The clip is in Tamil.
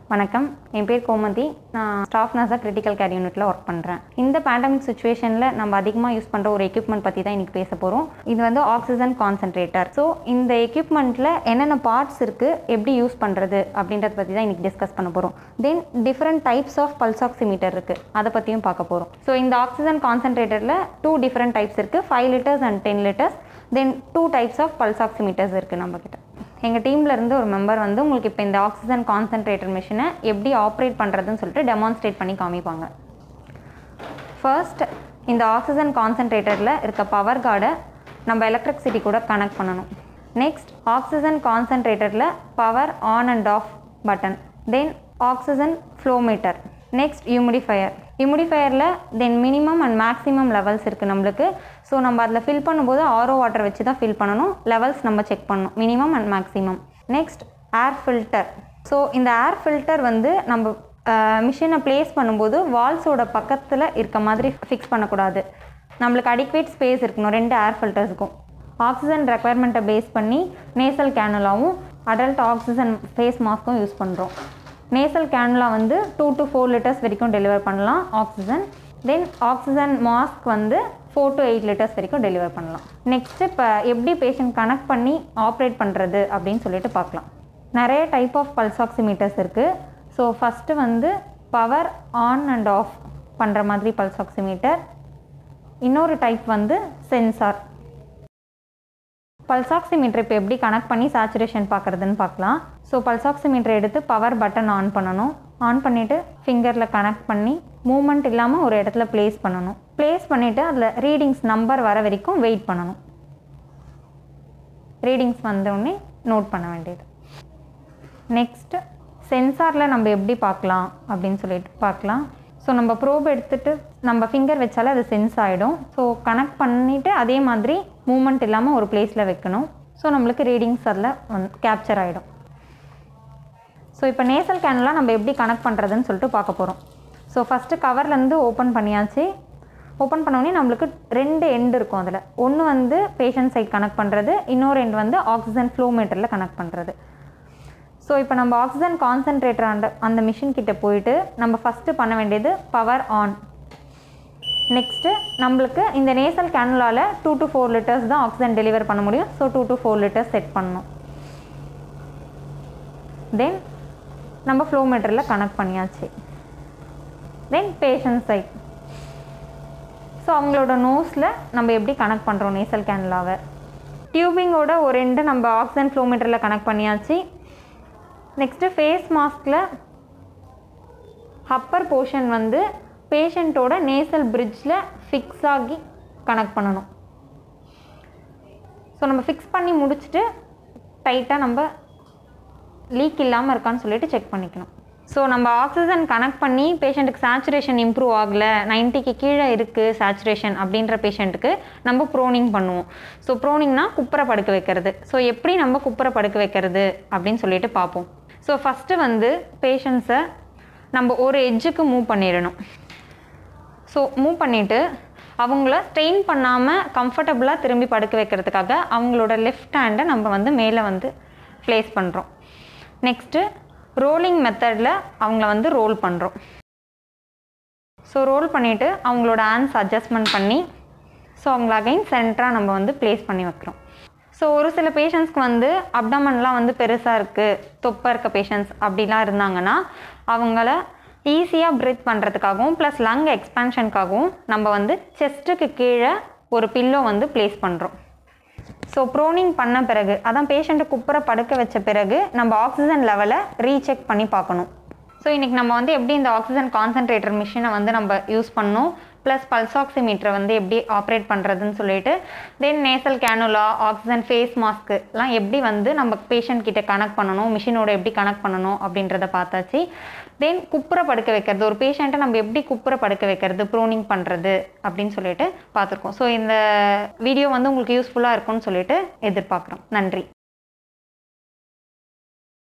வணக்கம் என் பேர் கோமதி நான் ஸ்டாஃப் நர்ஸாக கிரிட்டிக்கல் கேர் யூனிட்டில் ஒர்க் பண்ணுறேன் இந்த பேண்டமிக் சுச்சுவேஷனில் நம்ம அதிகமாக யூஸ் பண்ணுற ஒரு எக்யூப்மெண்ட் பற்றி தான் இன்றைக்கி பேச போகிறோம் இது வந்து ஆக்சிஜன் கான்சன்ட்ரேட்டர் ஸோ இந்த எக்யூப்மெண்ட்டில் என்னென்ன பார்ட்ஸ் இருக்குது எப்படி யூஸ் பண்ணுறது அப்படின்றத பற்றி தான் இன்றைக்கி டிஸ்கஸ் பண்ண போகிறோம் then different types of pulse oximeter இருக்குது அதை பற்றியும் பார்க்க போகிறோம் ஸோ இந்த ஆக்சிஜன் கான்சன்ட்ரேட்டரில் டூ டிஃப்ரெண்ட் டைப்ஸ் இருக்குது five litres and ten litres then two types of pulse oximeters இருக்குது நம்மக்கிட்ட எங்கள் டீமில் இருந்து ஒரு மெம்பர் வந்து உங்களுக்கு இப்போ இந்த ஆக்சிஜன் கான்சன்ட்ரேட்டர் மிஷினை எப்படி ஆப்ரேட் பண்ணுறதுன்னு சொல்லிட்டு டெமான்ஸ்ட்ரேட் பண்ணி காமிப்பாங்க ஃபர்ஸ்ட் இந்த ஆக்சிஜன் கான்சன்ட்ரேட்டரில் இருக்க பவர் கார்டை நம்ம எலக்ட்ரிசிட்டி கூட கனெக்ட் பண்ணணும் நெக்ஸ்ட் ஆக்சிஜன் கான்சன்ட்ரேட்டரில் power on and off button then oxygen flowmeter next humidifier ஹியூமிடிஃபையரில் then minimum and maximum levels இருக்குது நம்மளுக்கு ஸோ நம்ம அதில் ஃபில் பண்ணும்போது ஆரோ வாட்டர் வச்சு தான் ஃபில் பண்ணணும் லெவல்ஸ் நம்ம செக் பண்ணணும் minimum and maximum next air filter so இந்த ஏர் ஃபில்டர் வந்து நம்ம மிஷினை ப்ளேஸ் பண்ணும்போது வால்ஸோட பக்கத்தில் இருக்க மாதிரி ஃபிக்ஸ் பண்ணக்கூடாது நம்மளுக்கு அடிக்வேட் ஸ்பேஸ் இருக்கணும் ரெண்டு ஏர் ஃபில்டர்ஸுக்கும் ஆக்சிஜன் ரெக்குயர்மெண்ட்டை பேஸ் பண்ணி நேசல் கேனுலாவும் அடல்ட் ஆக்சிஜன் ஃபேஸ் மாஸ்க்கும் யூஸ் பண்ணுறோம் நேசல் கேனுலா வந்து டூ டு ஃபோர் லிட்டர்ஸ் வரைக்கும் டெலிவர் பண்ணலாம் ஆக்சிஜன் தென் ஆக்சிஜன் மாஸ்க் வந்து ஃபோர் டு எயிட் லிட்டர்ஸ் வரைக்கும் டெலிவர் பண்ணலாம் நெக்ஸ்ட் இப்போ எப்படி பேஷண்ட் கனெக்ட் பண்ணி ஆப்ரேட் பண்ணுறது அப்படின்னு சொல்லிட்டு பார்க்கலாம் நிறைய டைப் ஆஃப் பல்ஸ் ஆக்சிமீட்டர்ஸ் இருக்குது ஸோ ஃபஸ்ட்டு வந்து பவர் ஆன் அண்ட் ஆஃப் பண்ணுற மாதிரி பல்ஸ் ஆக்சிமீட்டர் இன்னொரு டைப் வந்து சென்சார் பல்ஸ் ஆக்சிமீட்டர் இப்போ எப்படி கனெக்ட் பண்ணி சேச்சுரேஷன் பார்க்குறதுன்னு பார்க்கலாம் ஸோ பல்ஸ் ஆக்சிமீட்டர் எடுத்து பவர் பட்டன் ஆன் பண்ணணும் ஆன் பண்ணிவிட்டு ஃபிங்கரில் கனெக்ட் பண்ணி மூமெண்ட் இல்லாமல் ஒரு இடத்துல ப்ளேஸ் பண்ணணும் ப்ளேஸ் பண்ணிவிட்டு அதில் ரீடிங்ஸ் நம்பர் வர வரைக்கும் வெயிட் பண்ணணும் ரீடிங்ஸ் வந்தோடனே நோட் பண்ண வேண்டியது நெக்ஸ்ட்டு சென்சாரில் நம்ம எப்படி பார்க்கலாம் அப்படின்னு சொல்லிட்டு பார்க்கலாம் ஸோ நம்ம ப்ரோப் எடுத்துகிட்டு நம்ம ஃபிங்கர் வச்சாலே அது சென்ஸ் ஆகிடும் ஸோ கனெக்ட் பண்ணிவிட்டு அதே மாதிரி மூமெண்ட் இல்லாமல் ஒரு பிளேஸில் வைக்கணும் ஸோ நம்மளுக்கு ரீடிங்ஸ் அதில் வந்து கேப்சர் ஆகிடும் ஸோ இப்போ நேசல் கேன்லாம் நம்ம எப்படி கனெக்ட் பண்ணுறதுன்னு சொல்லிட்டு பார்க்க போகிறோம் ஸோ ஃபஸ்ட்டு கவர்லேருந்து ஓப்பன் பண்ணியாச்சு ஓப்பன் பண்ணோடனே நம்மளுக்கு ரெண்டு எண்டு இருக்கும் அதில் ஒன்று வந்து பேஷண்ட் சைட் கனெக்ட் பண்ணுறது இன்னொரு எண்டு வந்து ஆக்சிஜன் ஃப்ளோ மீட்டரில் கனெக்ட் பண்ணுறது ஸோ இப்போ நம்ம ஆக்சிஜன் கான்சன்ட்ரேட்டர் அந்த அந்த மிஷின் கிட்ட போயிட்டு நம்ம ஃபஸ்ட்டு பண்ண வேண்டியது பவர் ஆன் நெக்ஸ்ட்டு நம்மளுக்கு இந்த நேசல் கேனுலாவில் டூ டு ஃபோர் லிட்டர்ஸ் தான் ஆக்சிஜன் டெலிவர் பண்ண முடியும் so two to four litres set பண்ணணும் தென் நம்ம ஃப்ளோ மீட்டரில் கனெக்ட் பண்ணியாச்சு தென் பேஷண்ட் சைட் ஸோ அவங்களோட நோஸில் நம்ம எப்படி கனெக்ட் பண்ணுறோம் நேசல் கேனுலாவை டியூபிங்கோட ஒரு ரெண்டு நம்ம ஆக்சிஜன் ஃப்ளோ மீட்டரில் கனெக்ட் பண்ணியாச்சு நெக்ஸ்ட்டு ஃபேஸ் மாஸ்கில் அப்பர் போர்ஷன் வந்து பேஷண்ட்டோட நேசல் பிரிட்ஜில் ஃபிக்ஸ் ஆகி கனெக்ட் பண்ணணும் ஸோ நம்ம ஃபிக்ஸ் பண்ணி முடிச்சுட்டு டைட்டாக நம்ம லீக் இல்லாமல் இருக்கான்னு சொல்லிட்டு செக் பண்ணிக்கணும் ஸோ நம்ம ஆக்சிஜன் கனெக்ட் பண்ணி பேஷண்ட்டுக்கு சேச்சுரேஷன் இம்ப்ரூவ் ஆகலை நைன்ட்டிக்கு கீழே இருக்குது சேச்சுரேஷன் அப்படின்ற பேஷண்ட்டுக்கு நம்ம ப்ரோனிங் பண்ணுவோம் ஸோ ப்ரோனிங்னா குப்புற படுக்க வைக்கிறது ஸோ எப்படி நம்ம குப்புற படுக்க வைக்கிறது அப்படின்னு சொல்லிட்டு பார்ப்போம் ஸோ ஃபஸ்ட்டு வந்து பேஷண்ட்ஸை நம்ம ஒரு எட்ஜுக்கு மூவ் பண்ணிடணும் ஸோ மூவ் பண்ணிவிட்டு அவங்கள ஸ்ட்ரெயின் பண்ணாமல் கம்ஃபர்டபுளாக திரும்பி படுக்க வைக்கிறதுக்காக அவங்களோட லெஃப்ட் ஹேண்டை நம்ம வந்து மேலே வந்து ப்ளேஸ் பண்ணுறோம் நெக்ஸ்ட்டு ரோலிங் மெத்தடில் அவங்கள வந்து ரோல் பண்ணுறோம் ஸோ ரோல் பண்ணிவிட்டு அவங்களோட ஹேண்ட்ஸ் அட்ஜஸ்ட்மெண்ட் பண்ணி ஸோ அவங்கள அகைன் சென்டராக நம்ம வந்து ப்ளேஸ் பண்ணி வைக்கிறோம் ஸோ ஒரு சில பேஷண்ட்ஸ்க்கு வந்து அப்டமன்லாம் வந்து பெருசாக இருக்குது தொப்பை இருக்க பேஷண்ட்ஸ் அப்படிலாம் இருந்தாங்கன்னா அவங்கள ஈஸியாக ப்ரீத் பண்ணுறதுக்காகவும் ப்ளஸ் லங் எக்ஸ்பேன்ஷனுக்காகவும் நம்ம வந்து செஸ்ட்டுக்கு கீழே ஒரு பில்லோ வந்து ப்ளேஸ் பண்ணுறோம் ஸோ ப்ரோனிங் பண்ண பிறகு அதான் பேஷண்ட்டை குப்புற படுக்க வச்ச பிறகு நம்ம ஆக்சிஜன் லெவலை ரீசெக் பண்ணி பார்க்கணும் ஸோ இன்றைக்கி நம்ம வந்து எப்படி இந்த ஆக்சிஜன் கான்சன்ட்ரேட்டர் மிஷினை வந்து நம்ம யூஸ் பண்ணோம் ப்ளஸ் பல்ஸ் ஆக்சிமீட்டரை வந்து எப்படி ஆப்ரேட் பண்ணுறதுன்னு சொல்லிட்டு then nasal cannula oxygen face மாஸ்க்குலாம் எப்படி வந்து நம்ம பேஷண்ட் கிட்ட கனெக்ட் பண்ணணும் மிஷினோட எப்படி கனெக்ட் பண்ணணும் அப்படின்றத பார்த்தாச்சு தென் குப்புற படுக்க வைக்கிறது ஒரு பேஷண்ட்டை நம்ம எப்படி குப்புற படுக்க வைக்கிறது ப்ரோனிங் பண்ணுறது அப்படின்னு சொல்லிட்டு பார்த்துருக்கோம் ஸோ இந்த வீடியோ வந்து உங்களுக்கு யூஸ்ஃபுல்லாக இருக்கும்னு சொல்லிட்டு எதிர்பார்க்குறோம் நன்றி